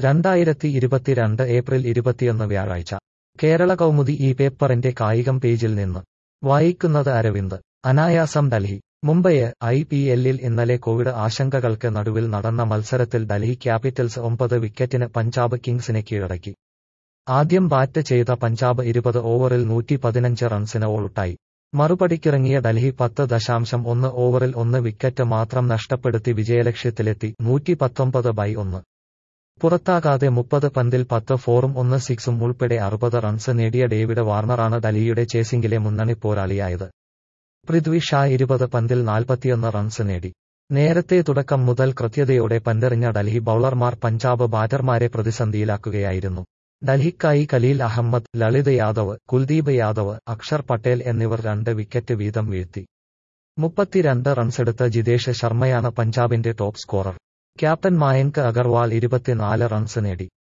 രണ്ടായിരത്തി ഇരുപത്തിരണ്ട് ഏപ്രിൽ ഇരുപത്തിയൊന്ന് വ്യാഴാഴ്ച കേരള കൗമുദി ഈ പേപ്പറിന്റെ കായികം പേജിൽ നിന്ന് വായിക്കുന്നത് അരവിന്ദ് അനായാസം ഡൽഹി മുംബൈയെ ഐ പി എല്ലിൽ ഇന്നലെ കോവിഡ് ആശങ്കകൾക്ക് നടുവിൽ നടന്ന മത്സരത്തിൽ ഡൽഹി ക്യാപിറ്റൽസ് ഒമ്പത് വിക്കറ്റിന് പഞ്ചാബ് കിങ്സിനെ കീഴടക്കി ആദ്യം ബാറ്റ് ചെയ്ത പഞ്ചാബ് ഇരുപത് ഓവറിൽ നൂറ്റി പതിനഞ്ച് റൺസിന് ഔട്ടായി മറുപടിക്കിറങ്ങിയ ഡൽഹി പത്ത് ദശാംശം ഒന്ന് ഓവറിൽ ഒന്ന് വിക്കറ്റ് മാത്രം നഷ്ടപ്പെടുത്തി വിജയലക്ഷ്യത്തിലെത്തി നൂറ്റി പത്തൊമ്പത് ബൈ ഒന്ന് പുറത്താകാതെ മുപ്പത് പന്തിൽ പത്ത് ഫോറും ഒന്ന് സിക്സും ഉൾപ്പെടെ അറുപത് റൺസ് നേടിയ ഡേവിഡ് വാർണറാണ് ഡൽഹിയുടെ ചേസിംഗിലെ മുന്നണി പോരാളിയായത് പൃഥ്വി ഷാ ഇരുപത് പന്തിൽ നാൽപ്പത്തിയൊന്ന് റൺസ് നേടി നേരത്തെ തുടക്കം മുതൽ കൃത്യതയോടെ പന്തെറിഞ്ഞ ഡൽഹി ബൌളർമാർ പഞ്ചാബ് ബാറ്റർമാരെ പ്രതിസന്ധിയിലാക്കുകയായിരുന്നു ഡൽഹിക്കായി ഖലീൽ അഹമ്മദ് ലളിത് യാദവ് കുൽദീപ് യാദവ് അക്ഷർ പട്ടേൽ എന്നിവർ രണ്ട് വിക്കറ്റ് വീതം വീഴ്ത്തി മുപ്പത്തിരണ്ട് റൺസെടുത്ത ജിതേഷ് ശർമ്മയാണ് പഞ്ചാബിന്റെ top scorer captain Mayank Agarwal ഇരുപത്തിനാല് റൺസ് നേടി